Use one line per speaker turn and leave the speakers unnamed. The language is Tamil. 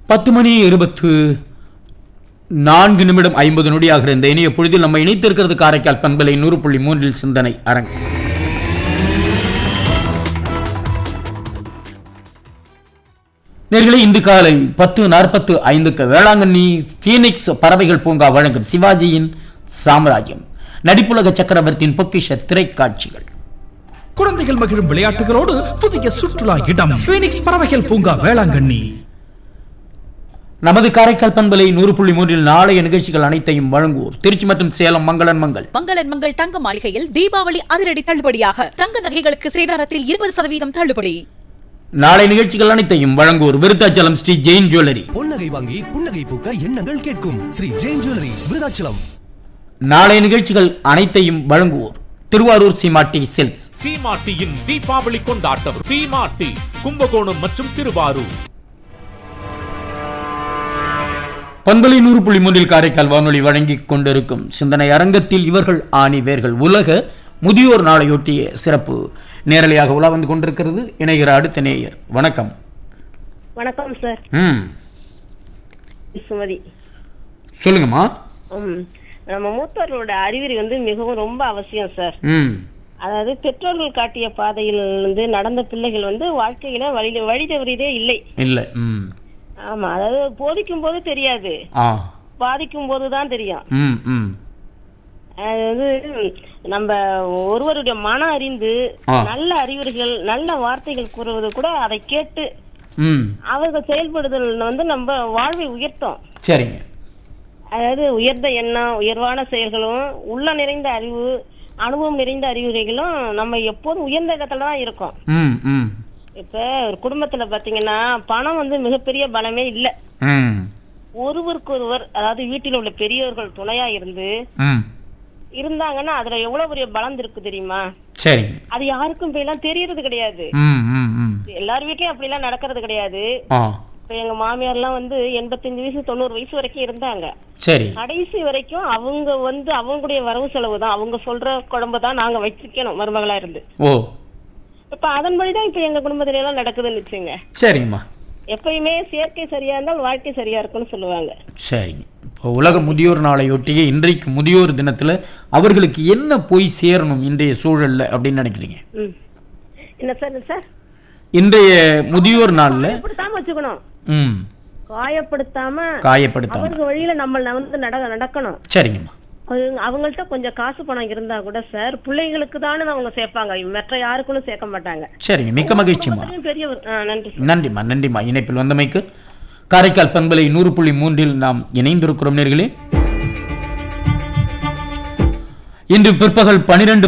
பத்து மணி இருபத்து நான்கு நிமிடம் ஐம்பது நொடியாகிற இந்த இனிய பொழுதில் நம்ம இணைத்திருக்கிறது காரைக்கால் பண்பலை நூறு புள்ளி மூன்றில் சிந்தனை அரங்கு நேர்களே இன்று காலை பத்து நாற்பத்து ஐந்துக்கு வேளாங்கண்ணி பீனிக்ஸ் பறவைகள் பூங்கா வழங்கும் சிவாஜியின் சாம்ராஜ்யம் நடிப்புலக சக்கரவர்த்தியின் பொக்கிஷ திரைக்காட்சிகள்
குழந்தைகள் மகிழும் விளையாட்டுகளோடு புதிய சுற்றுலா இடம் பீனிக்ஸ் பறவைகள் பூங்கா வேளாங்கண்ணி
நமது காரைக்கால் பண்பலை நூறு புள்ளி மூன்றில் நாளைய நிகழ்ச்சிகள் அனைத்தையும் வழங்குவோர் திருச்சி மற்றும் சேலம் மங்களன் மங்கள்
மங்களன் மங்கள் தங்க மாளிகையில் தீபாவளி அதிரடி தள்ளுபடியாக தங்க நகைகளுக்கு சேதாரத்தில் இருபது சதவீதம் தள்ளுபடி
நாளை நிகழ்ச்சிகள் அனைத்தையும் வழங்குவோர் விருத்தாச்சலம் ஸ்ரீ ஜெயின் ஜுவல்லரி
பொன்னகை வாங்கி புன்னகை பூக்க எண்ணங்கள் கேட்கும் ஸ்ரீ ஜெயின் ஜுவல்லரி விருதாச்சலம்
நாளை நிகழ்ச்சிகள் அனைத்தையும் வழங்குவோர் திருவாரூர் சீமாட்டி சில்க்ஸ்
சீமாட்டியின் தீபாவளி கொண்டாட்டம் சீமாட்டி கும்பகோணம் மற்றும் திருவாரூர்
பண்பலை நூறு புள்ளி மூன்றில் காரைக்கால் வானொலி வழங்கிக் கொண்டிருக்கும் சிந்தனை அரங்கத்தில் இவர்கள் ஆணிவேர்கள் உலக முதியோர் நாளையொட்டிய சிறப்பு நேரலையாக உலா வந்து கொண்டிருக்கிறது இணைகிற அடுத்த நேயர் வணக்கம்
வணக்கம் சார்
ம்
சுமதி
சொல்லுங்கம்மா
ம் நம்ம மூத்தோர்களோட அறிகுறி வந்து மிகவும் ரொம்ப அவசியம் சார்
ம்
அதாவது பெற்றோர்கள் காட்டிய பாதையில் வந்து நடந்த பிள்ளைகள் வந்து வாழ்க்கையில வழி வழி தவறியதே இல்லை
இல்லை ம்
ஆமா அதாவது போதிக்கும் போது தெரியாது
ஆ
பாதிக்கும் போது தான் தெரியும்
ம் ம்
அது வந்து நம்ம ஒருவருடைய மன அறிந்து
ஆ.
நல்ல அறிவுரைகள் நல்ல வார்த்தைகள் கூறுவது கூட அதை கேட்டு
ம்
அவர்கள் செயல்படுதல் வந்து நம்ம வாழ்வை உயர்த்தும்
சரிங்க
அதாவது உயர்ந்த எண்ணம் உயர்வான செயல்களும் உள்ள நிறைந்த அறிவு அனுபவம் நிறைந்த அறிவுரைகளும் நம்ம எப்போதும் உயர்ந்த இடத்துல தான் இருக்கோம்
ம் ம்
இப்ப ஒரு குடும்பத்துல பாத்தீங்கன்னா பணம் வந்து மிகப்பெரிய பலமே இல்ல
ம்
ஒருவருக்கு ஒருவர் அதாவது வீட்டில் உள்ள பெரியவர்கள் துணையா இருந்து
ம்
இருந்தாங்கன்னா அதுல எவ்வளவு பெரிய பலம் இருக்கு தெரியுமா
சரிங்க
அது யாருக்கும் இப்ப எல்லாம் தெரியறது கிடையாது
ம் ம் ம்
எல்லார் வீட்லயும் அப்படி எல்லாம் நடக்கிறது கிடையாது
ஆ
இப்ப எங்க மாமியார் எல்லாம் வந்து எண்பத்தஞ்சு வயசு தொண்ணூறு வயசு வரைக்கும் இருந்தாங்க
சரி
கடைசி வரைக்கும் அவங்க வந்து அவங்களுடைய வரவு செலவு தான் அவங்க சொல்ற குழம்பு தான் நாங்க வச்சிருக்கணும் மருமகளா இருந்து
ஓ
இப்ப அதன்படிதான் இப்ப எங்க குடும்பத்துல எல்லாம் நடக்குதுன்னு வச்சுங்க
சரிங்கம்மா
எப்பயுமே சேர்க்கை சரியா இருந்தால் வாழ்க்கை சரியா இருக்கும்னு சொல்லுவாங்க
சரிங்க இப்போ உலக முதியோர் நாளையொட்டிய இன்றைக்கு முதியோர் தினத்தில் அவர்களுக்கு என்ன போய் சேரணும் இன்றைய சூழல்ல அப்படின்னு நினைக்கிறீங்க
ம் என்ன சார் சார்
இன்றைய முதியோர் நாளில்
காயப்படுத்தாம வச்சுக்கணும்
ம்
காயப்படுத்தாம
காயப்படுத்தாம
அவங்க வழியில நம்ம வந்து நட நடக்கணும்
சரிங்கம்மா
அவங்க- அவங்கள்ட்ட கொஞ்சம் காசு பணம் இருந்தா கூட சார் பிள்ளைங்களுக்கு தானே அவங்க சேர்ப்பாங்க மற்ற யாருக்கும் சேர்க்க மாட்டாங்க
சரிங்க மிக்க மகிழ்ச்சிம்மா
குடும்பத்திலயும் பெரியவர் ஆ, நன்றி சார்.
நன்றிம்மா நன்றிம்மா இணைப்பில் வந்தமைக்கு காரைக்கால் பண்பலை நூறு புள்ளி மூன்றில் நாம் இணைந்திருக்கிறோம் நேர்களே இன்று பிற்பகல் பனிரெண்டு